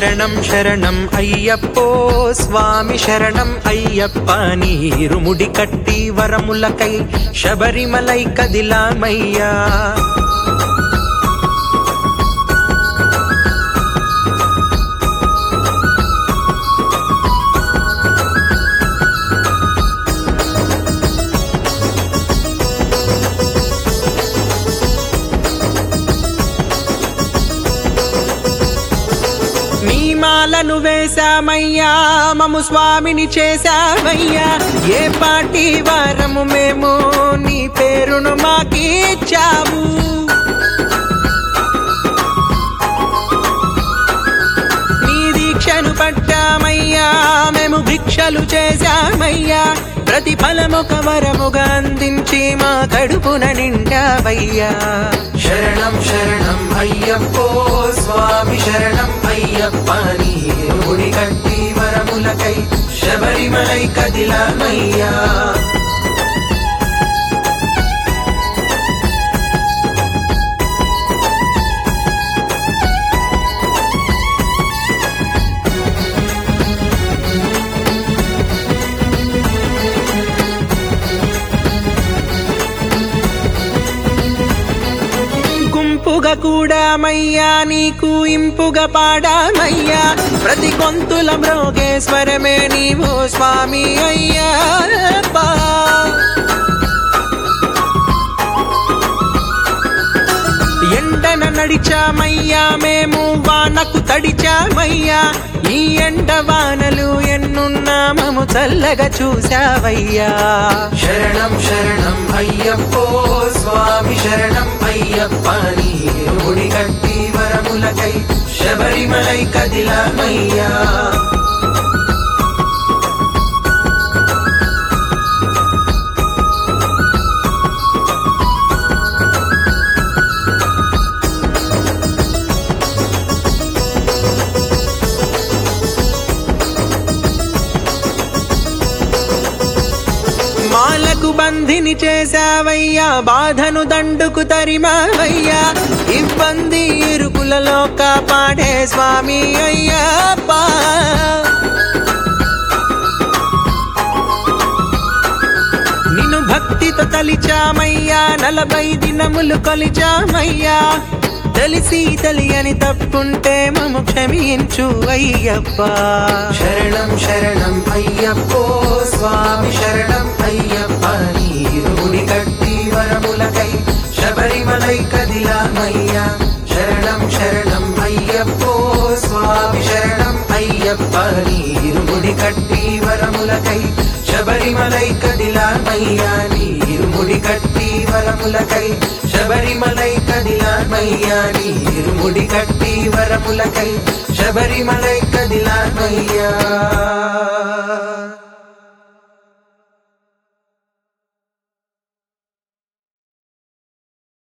శరణం శరణం అయ్యప్పో స్వామి శరణం అయ్యప్ప నీరుముడి కట్టి వరములకై శబరిమలై కదిలామయ్యా నీ మాలను వేశామయ్యా మము స్వామిని చేశామయ్యా ఏ పాటి వారము మేము నీ పేరును మాకిచ్చావు నీ దీక్షను పట్టామయ్యా మేము భిక్షలు చేశామయ్యా ప్రతిఫలమొక వరముగా అందించి మా కడుపున నిండావయ్యా శరణం శరణం అయ్యప్పో స్వామి శరణం అయ్యప్ప నీరుడి కట్టి వరములకై శబరిమలై కదిలామయ్యా గుంపుగా కూడా మయ్యా నీకు ఇంపుగా పాడామయ్యా ప్రతి గొంతుల మ్రోగేశ్వరమే నీవు స్వామి అయ్యప్ప ఎండన నడిచామయ్యా మేము వానకు తడిచామయ్యా ఈ ఎండ వానలు ఎన్నున్నామము చల్లగా చూసావయ్యా శరణం శరణం అయ్యప్పో స్వామి శరణం అయ్యప్ప నీరుడి కట్టి వరములకై శబరిమలై కదిలామయ్యా మాలకు బంధిని చేశావయ్యా బాధను దండుకు తరిమావయ్యా ఇబ్బంది ఇరుకులలో కాపాడే స్వామి అయ్యప్ప నిన్ను భక్తితో తలిచామయ్యా నలభై దినములు కొలిచామయ్యా తెలిసి తెలియని తప్పుంటే మము క్షమించు అయ్యప్ప శరణం శరణం అయ్యప్పో స్వామి శరణం అయ్యప్ప నీరుడి కట్టి వరములకై శబరిమలై కదిలామయ్యా శరణం శరణం అయ్యప్పో స్వామి శరణం అయ్యప్ప నీరుముడి కట్టి వరములకై శబరిమలై కదిలామయ్యా నీరుముడి కట్టి వరములకై శబరిమలై కదిలామయ్యా నీరుముడి కట్టి వరములకై శబరిమలై కదిలామయ్యా